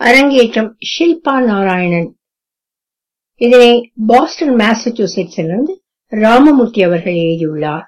அரங்கேற்றம் ஷில்பா நாராயணன் இதனை பாஸ்டன் மாசச்சூசெட்ஸிலிருந்து ராமமூர்த்தி அவர்கள் எழுதியுள்ளார்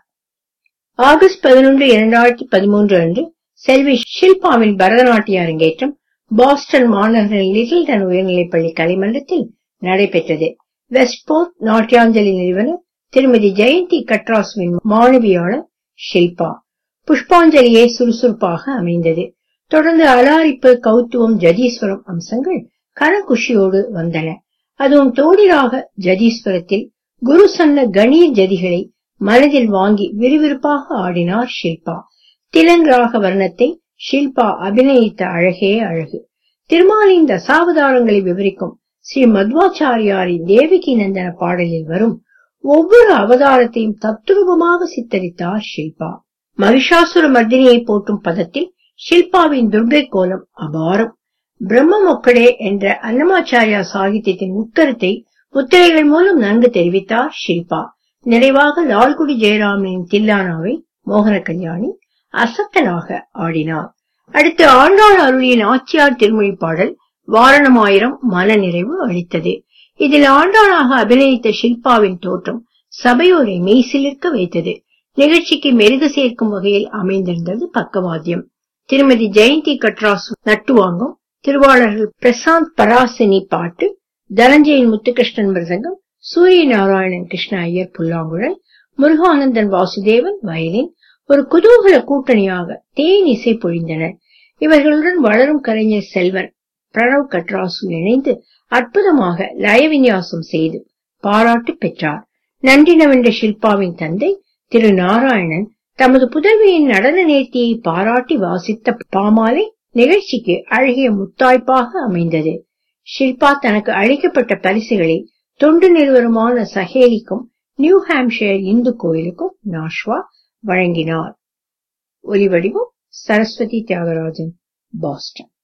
ஆகஸ்ட் பதினொன்று இரண்டாயிரத்தி பதிமூன்று அன்று செல்வி ஷில்பாவின் பரதநாட்டிய அரங்கேற்றம் பாஸ்டன் மாநகரின் லிட்டில்டன் உயர்நிலைப்பள்ளி கலைமன்றத்தில் நடைபெற்றது வெஸ்ட்போர்ட் நாட்டியாஞ்சலி நிறுவனர் திருமதி ஜெயந்தி கட்ராசுவின் மாணவியான ஷில்பா புஷ்பாஞ்சலியே சுறுசுறுப்பாக அமைந்தது தொடர்ந்து அலாரிப்பு கௌத்துவம் ஜதீஸ்வரம் அம்சங்கள் கனகுஷியோடு வந்தன அதுவும் தோடிராக ஜதீஸ்வரத்தில் குரு சொன்ன கணீர் ஜதிகளை மனதில் வாங்கி விறுவிறுப்பாக ஆடினார் ஷில்பா திலன் ராக வர்ணத்தை ஷில்பா அபிநயித்த அழகே அழகு திருமாலின் தசாவதாரங்களை விவரிக்கும் ஸ்ரீ மத்வாச்சாரியாரின் தேவகி நந்தன பாடலில் வரும் ஒவ்வொரு அவதாரத்தையும் தத்துரூபமாக சித்தரித்தார் ஷில்பா மகிஷாசுர மர்தினியை போற்றும் பதத்தில் ஷில்பாவின் துர்கை கோலம் அபாரம் பிரம்ம மொக்கடே என்ற அன்னமாச்சாரியா சாகித்யத்தின் உட்கருத்தை முத்திரைகள் மூலம் நன்கு தெரிவித்தார் ஷில்பா நிறைவாக லால்குடி ஜெயராமனின் தில்லானாவை மோகன கல்யாணி அசத்தனாக ஆடினார் அடுத்து ஆண்டாள் அருளியின் ஆச்சியார் திருமொழி பாடல் வாரணமாயிரம் மன நிறைவு அளித்தது இதில் ஆண்டாளாக அபிநயித்த ஷில்பாவின் தோற்றம் சபையோரை மெய்சிலிருக்க வைத்தது நிகழ்ச்சிக்கு மெருகு சேர்க்கும் வகையில் அமைந்திருந்தது பக்கவாத்தியம் திருமதி ஜெயந்தி கட்ராசு நட்டுவாங்கம் திருவாளர்கள் பிரசாந்த் பராசினி பாட்டு தனஞ்சயன் முத்துகிருஷ்ணன் மிருதங்கம் சூரிய நாராயணன் கிருஷ்ண ஐயர் புல்லாங்குழல் முருகானந்தன் வாசுதேவன் வயலின் ஒரு குதூகல கூட்டணியாக தேன் இசை பொழிந்தனர் இவர்களுடன் வளரும் கலைஞர் செல்வன் பிரணவ் கட்ராசு இணைந்து அற்புதமாக லயவிநியாசம் செய்து பாராட்டு பெற்றார் நன்றினவென்ற ஷில்பாவின் தந்தை திரு நாராயணன் தமது புதல்வியின் நடன நேர்த்தியை பாராட்டி வாசித்த பாமாலை நிகழ்ச்சிக்கு அழகிய முத்தாய்ப்பாக அமைந்தது ஷில்பா தனக்கு அளிக்கப்பட்ட பரிசுகளை தொண்டு நிறுவனமான சஹேலிக்கும் நியூ ஹாம்ஷயர் இந்து கோயிலுக்கும் நாஷ்வா வழங்கினார் ஒலிவடிவம் சரஸ்வதி தியாகராஜன் பாஸ்டன்